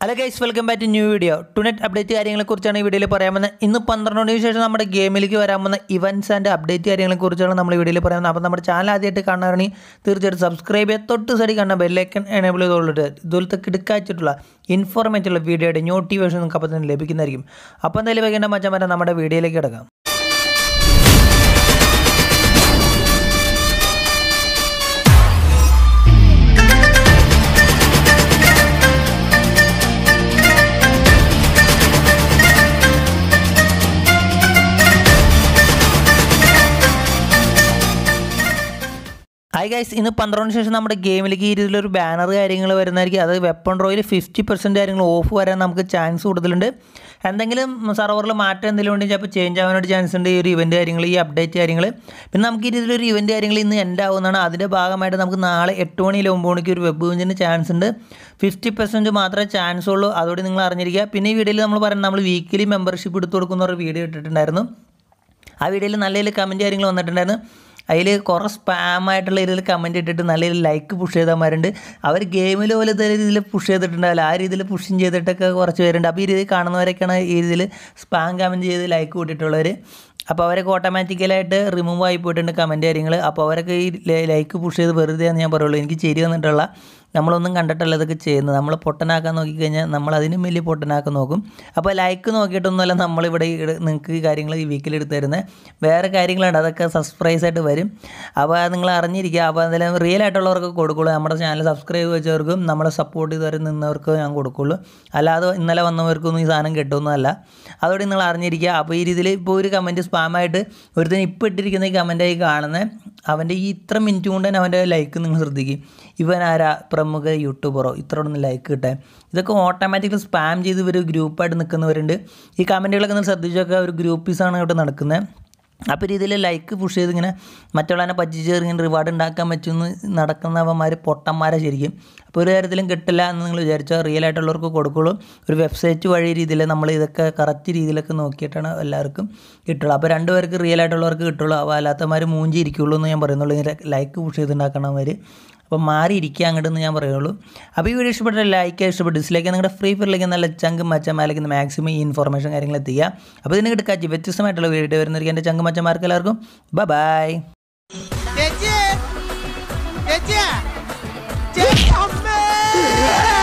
hello guys welcome back to new video tonight update കാര്യങ്ങളെക്കുറിച്ചാണ് ഈ വീഡിയോയിൽ പറയാൻ പോകുന്നത് ഇന്ന് പന്ത്രണ്ട് മണിക്ക് ശേഷം നമ്മുടെ ഗെയിമിലേക്ക് വരാൻ പോകുന്ന ഇവൻറ്റ്സ് ആൻഡ് അപ്ഡേറ്റ് കാര്യങ്ങളെക്കുറിച്ചാണ് നമ്മൾ ഈ വീഡിയോയിൽ പറയുന്നത് അപ്പോൾ നമ്മുടെ ചാനൽ ആദ്യമായിട്ട് കാണുകയാണെങ്കിൽ തീർച്ചയായിട്ടും സബ്സ്ക്രൈബ് ചെയ്യുക തൊട്ട് സൈഡിൽ കാണുന്ന ബെല്ലൈക്കൺ എനേബിൾ ചെയ്തോളിട്ട് ഇതുപോലത്തെ കിടക്കാച്ചിട്ടുള്ള ഇൻഫോർമേറ്റീവുള്ള വീഡിയോയുടെ നോട്ടിഫിക്കേഷൻ നിങ്ങൾക്ക് അപ്പോൾ തന്നെ ലഭിക്കുന്നതായിരിക്കും അപ്പോൾ എന്തായാലും വൈകേണ്ട മച്ചാൻ വരാൻ നമ്മുടെ വീഡിയോയിലേക്ക് കിടക്കാം ഹായ് ഗൈസ് ഇന്ന് പന്ത്രണ്ടിന് ശേഷം നമ്മുടെ ഗെയിമിലേക്ക് ഈ രീതിയിലൊരു ബാനർ കാര്യങ്ങൾ വരുന്നതായിരിക്കും അത് വെപ്പൺ ഡ്രോയിൽ ഫിഫ്റ്റി പെർസെൻറ്റ് കാര്യങ്ങൾ ഓഫ് വരാൻ നമുക്ക് ചാൻസ് കൂടുതലുണ്ട് എന്തെങ്കിലും സെർവറിൽ മാറ്റം എന്തെങ്കിലും ഉണ്ടെങ്കിൽ ചിലപ്പോൾ ചേഞ്ച് ആവാനായിട്ട് ചാൻസ് ഉണ്ട് ഈ ഒരു ഇവൻറ്റ് കാര്യങ്ങൾ ഈ അപ്ഡേറ്റ് കാര്യങ്ങൾ പിന്നെ നമുക്ക് ഈ രീതിയിലൊരു ഇവൻറ്റ് കാര്യങ്ങൾ ഇന്ന് എൻഡ് ആവുന്നതാണ് അതിൻ്റെ ഭാഗമായിട്ട് നമുക്ക് നാളെ എട്ട് മണിയിൽ ഒമ്പത് മണിക്ക് ഒരു വെബ് വിഞ്ചിന് ചാൻസ് ഉണ്ട് ഫിഫ്റ്റി പെർസെൻറ്റ് മാത്രമേ ചാൻസ് ഉള്ളൂ അതോടെ നിങ്ങൾ അറിഞ്ഞിരിക്കുക പിന്നെ ഈ വീഡിയോയിൽ നമ്മൾ പറയുന്നത് നമ്മൾ വീക്കിലി മെമ്പർഷിപ്പ് എടുത്ത് കൊടുക്കുന്ന ഒരു വീഡിയോ ഇട്ടിട്ടുണ്ടായിരുന്നു ആ വീഡിയോയിൽ നല്ല രീതിയിൽ കമൻറ്റ് കാര്യങ്ങൾ വന്നിട്ടുണ്ടായിരുന്നു അതിൽ കുറേ സ്പാം ആയിട്ടുള്ള രീതിയിൽ കമൻറ്റ് ഇട്ടിട്ട് നല്ല രീതിയിൽ ലൈക്ക് പുഷ് ചെയ്തവന്മാരുണ്ട് അവർ ഗെയിമിൽ പോലത്തെ രീതിയിൽ പുഷ് ചെയ്തിട്ടുണ്ടാവില്ല ആ രീതിയിൽ പുഷും ചെയ്തിട്ടൊക്കെ കുറച്ച് പേരുണ്ട് അപ്പോൾ ഈ രീതിയിൽ കാണുന്നവരൊക്കെയാണ് ഈ രീതിയിൽ സ്പാം കമൻറ്റ് ചെയ്ത് ലൈക്ക് കൂട്ടിയിട്ടുള്ളവർ അപ്പോൾ അവരൊക്കെ ഓട്ടോമാറ്റിക്കലായിട്ട് റിമൂവ് ആയി പോയിട്ടുണ്ട് കമൻറ്റ് കാര്യങ്ങൾ അപ്പോൾ അവരൊക്കെ ഈ ലൈക്ക് പുഷ് ചെയ്ത് വെറുതെ എന്ന് ഞാൻ പറയുള്ളൂ എനിക്ക് ശരി വന്നിട്ടുള്ള നമ്മളൊന്നും കണ്ടിട്ടല്ല ഇതൊക്കെ ചെയ്യുന്നത് നമ്മൾ പൊട്ടനാക്കാൻ നോക്കിക്കഴിഞ്ഞാൽ നമ്മൾ അതിനും വലിയ പൊട്ടനാക്കാൻ നോക്കും അപ്പോൾ ലൈക്ക് നോക്കിയിട്ടൊന്നുമല്ല നമ്മളിവിടെ നിങ്ങൾക്ക് ഈ കാര്യങ്ങൾ ഈ വീക്കിൽ എടുത്ത് തരുന്നത് വേറെ കാര്യങ്ങളുണ്ട് അതൊക്കെ സർപ്രൈസ് ആയിട്ട് വരും അപ്പോൾ നിങ്ങൾ അറിഞ്ഞിരിക്കുക അപ്പോൾ എന്തായാലും റിയൽ ആയിട്ടുള്ളവർക്ക് കൊടുക്കുള്ളൂ നമ്മുടെ ചാനൽ സബ്സ്ക്രൈബ് വെച്ചവർക്കും നമ്മളെ സപ്പോർട്ട് ചെയ്തവരെ നിന്നവർക്ക് ഞാൻ കൊടുക്കുള്ളൂ അല്ലാതെ ഇന്നലെ വന്നവർക്കൊന്നും ഈ സാധനം കിട്ടുമെന്നല്ല അതോടെ നിങ്ങൾ അറിഞ്ഞിരിക്കുക അപ്പോൾ ഈ രീതിയിൽ ഇപ്പോൾ ഒരു കമൻറ്റ് സ്പാമായിട്ട് ഒരുത്തൻ ഇപ്പോൾ ഇട്ടിരിക്കുന്ന ഈ കമൻറ്റായി കാണുന്നത് അവൻ്റെ ഈ ഇത്ര മിനിറ്റ് കൊണ്ട് തന്നെ അവൻ്റെ ലൈക്ക് നിങ്ങൾ ശ്രദ്ധിക്കും ഇവൻ ആരാ പ്രമുഖ യൂട്യൂബറോ ഇത്രയൊന്നും ലൈക്ക് കിട്ടെ ഇതൊക്കെ ഓട്ടോമാറ്റിക്കലി സ്പാം ചെയ്ത് ഇവർ ഗ്രൂപ്പായിട്ട് നിൽക്കുന്നവരുണ്ട് ഈ കമൻറ്റുകളൊക്കെ നിങ്ങൾ ശ്രദ്ധിച്ചൊക്കെ ഒരു ഗ്രൂപ്പീസാണ് ഇവിടെ നടക്കുന്നത് അപ്പോൾ രീതിയിൽ ലൈക്ക് പുഷ് ചെയ്ത് ഇങ്ങനെ മറ്റുള്ളവനെ പറ്റിച്ച് ഇങ്ങനെ റിവാർഡ് ഉണ്ടാക്കാൻ പറ്റുമെന്ന് നടക്കുന്നവന്മാർ പൊട്ടന്മാരെ ശരിക്കും അപ്പോൾ ഒരു കാര്യത്തിലും കിട്ടില്ല എന്ന് നിങ്ങൾ വിചാരിച്ചാൽ റിയൽ ആയിട്ടുള്ളവർക്ക് കൊടുക്കുള്ളൂ ഒരു വെബ്സൈറ്റ് വഴി രീതിയിൽ നമ്മൾ ഇതൊക്കെ കറക്റ്റ് രീതിയിലൊക്കെ നോക്കിയിട്ടാണ് എല്ലാവർക്കും കിട്ടുള്ളൂ അപ്പോൾ രണ്ട് പേർക്ക് റിയൽ ആയിട്ടുള്ളവർക്ക് കിട്ടുള്ളൂ അപ്പോൾ അല്ലാത്തമാർ മൂഞ്ചി ഇരിക്കുള്ളൂ എന്ന് ഞാൻ പറയുന്നുള്ളൂ ഇങ്ങനെ ലൈക്ക് പുഷ് ചെയ്തുണ്ടാക്കണവർ അപ്പോൾ മാറിയിരിക്കുക അങ്ങോട്ട് എന്ന് ഞാൻ പറയുള്ളൂ അപ്പോൾ ഈ വീഡിയോ ഇഷ്ടപ്പെട്ട ലൈക്ക് ഇഷ്ടപ്പെട്ട ഡിസ്ലൈക്ക് നിങ്ങളുടെ ഫ്രീ ഫയറിലേക്ക് നല്ല ചങ്ക് മച്ചന്മാരിലേക്ക് മാക്സിമം ഈ ഇൻഫോർമേഷൻ കാര്യങ്ങൾ എത്തിക്കുക അപ്പോൾ ഇതിന് കിടക്കാച്ചി വ്യത്യസ്തമായിട്ടുള്ള വീഡിയോ വരുന്നവർക്ക് എൻ്റെ ചങ്ക് മച്ചന്മാർക്ക് എല്ലാവർക്കും ബൈ ചേച്ചി ചേച്ചി ചേച്ചി അമ്മേ